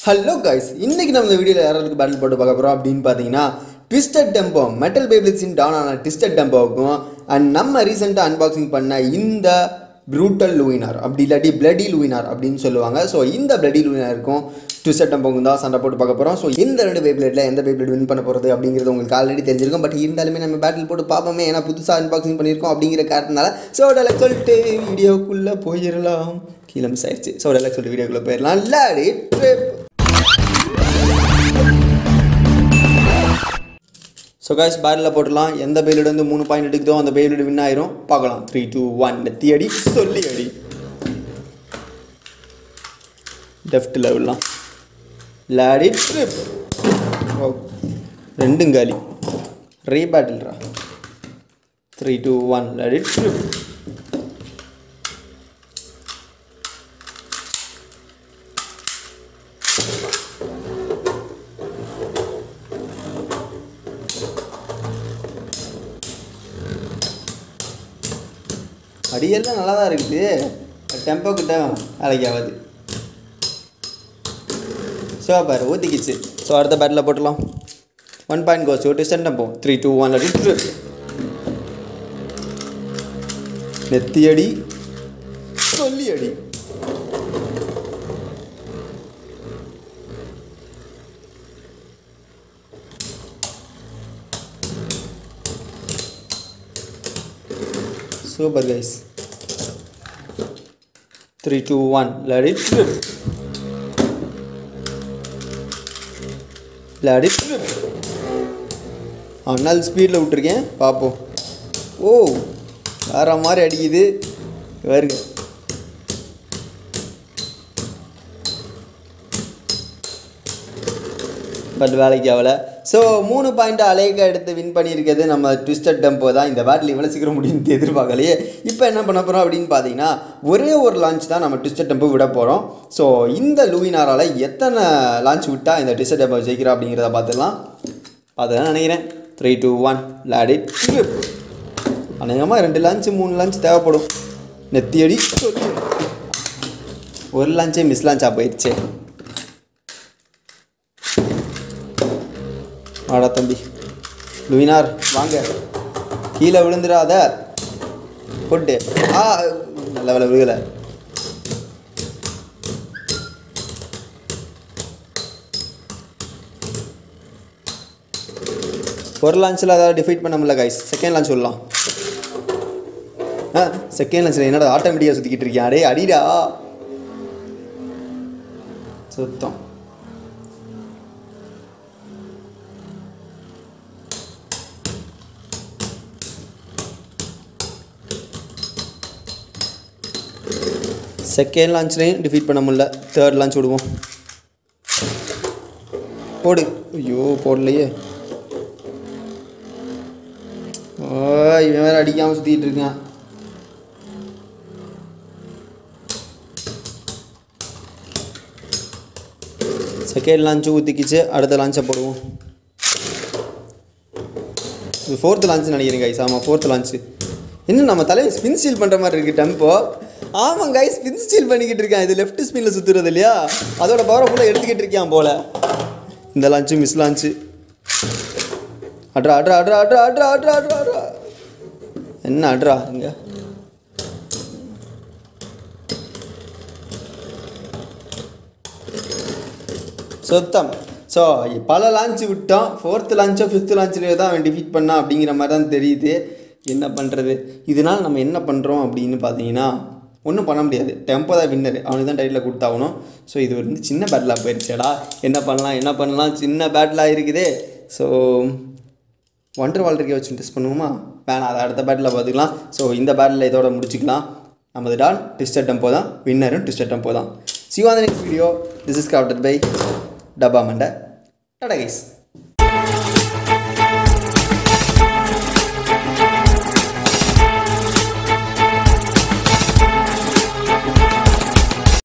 hello guys இன்னைக்கு நம்ம இந்த வீடியோவில் யாராருக்கு பேட்டில் போட்டு பார்க்க போகிறோம் அப்படின்னு பார்த்தீங்கன்னா ட்விஸ்டட் டெம்போ மெட்டல் பேபிள்ஸின் டவுன் ஆன ட்விஸ்டட் டெம்போவுக்கும் அண்ட் நம்ம ரீசெண்டாக அன்பாக்சிங் பண்ண இந்த ப்ரூட்டல் லூயினார் அப்படி இல்லாட்டி பிளடி லூயினார் அப்படின்னு சொல்லுவாங்க ஸோ இந்த பிளடி லூயினாருக்கும் ட்விஸ்டட் டெம்போக்கும் தான் சண்டை போட்டு பார்க்க போகிறோம் ஸோ இந்த ரெண்டு பேப்ளேட்டில் எந்த பேப்ளேட் வின் பண்ண போகிறது அப்படிங்கிறது உங்களுக்கு ஆல்ரெடி தெரிஞ்சிருக்கும் பட் இருந்தாலுமே நம்ம பேட்டில் போட்டு பார்ப்போமே ஏன்னா புதுசாக அன்பாக்சிங் பண்ணியிருக்கோம் அப்படிங்கிற காரணத்தினால ஸோ டெலக் சொல்லிட்டு வீடியோக்குள்ளே போயிடலாம் கீழே மிஸ் ஆயிடுச்சு ஸோ டெலக் சொல்லிட்டு வீடியோக்குள்ளே போயிடலாம் லாடி ட்ரிப் ஸோ காய்ஸ் பேட்டில் போட்டுடலாம் எந்த பெயிலோட வந்து மூணு பாயிண்ட் எடுக்குதோ அந்த பெயிலோட வின் ஆயிரும் பார்க்கலாம் த்ரீ டூ ஒன் நெத்தி அடி சொல்லி அடி லெஃப்ட் லெவல்லாம் லாடி ட்ரிப் ஓ ரெண்டும் காலி ரீ பேட்டில்ரா த்ரீ டூ ஒன் லாடி ட்ரிப் அடியெல்லாம் நல்லா தான் இருக்குது டெம்போ கிட்ட வேலைக்கு ஆகாது ஸோ பாரு ஊற்றிக்கிச்சு ஸோ அடுத்த பேட்டில் போட்டலாம் ஒன் பாயிண்ட் கோஸ் டூ டிஸ்டன் டெம்போ த்ரீ டூ ஒன் அடி நெத்தி அடி சொல்லி அடி super guys three two one லடி ட்ரிப் லடி ட்ரிப் ஆனால் ஸ்பீடில் விட்டுருக்கேன் பார்ப்போம் ஓ வேற மாதிரி அடிக்குது வருங்க பட் வேலைக்கு ஆகலை ஸோ மூணு பாயிண்ட் அலேக்கா எடுத்து வின் பண்ணியிருக்கிறது நம்ம ட்விஸ்டட் டெம்போ தான் இந்த பேட்டில் இவ்வளோ சீக்கிரம் முடியும்னு எதிர்பார்க்கலையே இப்போ என்ன பண்ண போகிறோம் அப்படின்னு பார்த்தீங்கன்னா ஒரே ஒரு லான்ச் தான் நம்ம ட்விஸ்டட் டெம்போ விட போகிறோம் ஸோ இந்த லூயினாரால் எத்தனை லான்ச் விட்டால் இந்த ட்விஸ்டட் டெம்போ ஜெயிக்கிறோம் அப்படிங்கிறத பார்த்துடலாம் பார்த்துதான் நினைக்கிறேன் த்ரீ டூ ஒன் லாடி ட்ரிப் அநேகமாக ரெண்டு லான்ச்சு மூணு லான்ச் தேவைப்படும் நெத்தியடி சொல்லி ஒரு லான்ச்சே மிஸ் லான்ச்சாக போயிடுச்சே வாடா தம்பி லுவினார் வாங்க கீழே விழுந்துடாத போட்டு ஆ நல்ல வேலை விழுகலை ஒரு லான்ச்சில் அதாவது டிஃபீட் பண்ண முடியல கைஸ் செகண்ட் லான்ச் சொல்லலாம் ஆ செகண்ட் லான்ச்சில் என்னடா ஆட்டோமேட்டிக்காக சுற்றிக்கிட்டு இருக்கேன் அடே அடிடா சுத்தம் செகண்ட் லான்ச்லேயும் டிஃபீட் பண்ண முடியல தேர்ட் லான்ச் விடுவோம் போடு ஐயோ போடலையே ஓ இவன் வேறு அடிக்காமல் சுற்றிட்டு இருக்கான் செகண்ட் லான்ச்சு ஊற்றிக்கிச்சு அடுத்த லான்ச்சை போடுவோம் இது ஃபோர்த் லான்ச் நினைக்கிறேன் கைஸ் ஆமாம் ஃபோர்த் லான்ச்சு இன்னும் நம்ம தலையை ஸ்பின் ஸ்டீல் பண்ணுற மாதிரி இருக்குது டெம்போ ஆமாம் கைஸ் ஸ்பின் ஸ்டீல் பண்ணிக்கிட்டு இருக்கேன் இது லெஃப்ட் ஸ்பின்னில் சுற்றுறது இல்லையா அதோட பவரை ஃபுல்லாக எடுத்துக்கிட்டு இருக்கான் போல் இந்த லான்ச்சு மிஸ் லான்ச்சு அட்ரா அட்ரா அட்ரா அட்ரா அட்ரா அட்ரா அட்ரா அட்ரா என்ன அட்ரா இங்கே சுத்தம் ஸோ பல லான்ச் விட்டோம் ஃபோர்த்து லான்ச்சோ ஃபிஃப்த்து லான்ச்லேயோ தான் அவன் டிஃபீட் பண்ணான் அப்படிங்கிற மாதிரி தான் தெரியுது என்ன பண்ணுறது இதனால் நம்ம என்ன பண்ணுறோம் அப்படின்னு பார்த்தீங்கன்னா ஒன்றும் பண்ண முடியாது டெம்போ தான் வின்னர் அவனுக்கு தான் டைட்டில் கொடுத்தாகணும் ஸோ இது வந்து சின்ன பேட்டிலாக போயிடுச்சேடா என்ன பண்ணலாம் என்ன பண்ணலாம் சின்ன பேட்டிலாக இருக்குதே ஸோ ஒண்டர் வால்டருக்கே வச்சு டெஸ்ட் பண்ணுவோமா வேணாம் அதை அடுத்த பேட்டில் பார்த்துக்கலாம் ஸோ இந்த பேட்டில் இதோட முடிச்சுக்கலாம் நமது டான் ட்விஸ்டர் டெம்போ தான் வின்னரும் ட்விஸ்டர் டெம்போ தான் சிவாந்த நெக்ஸ்ட் வீடியோ திஸ் இஸ் காப்டட் பை டப்பா மண்டை டடா கைஸ்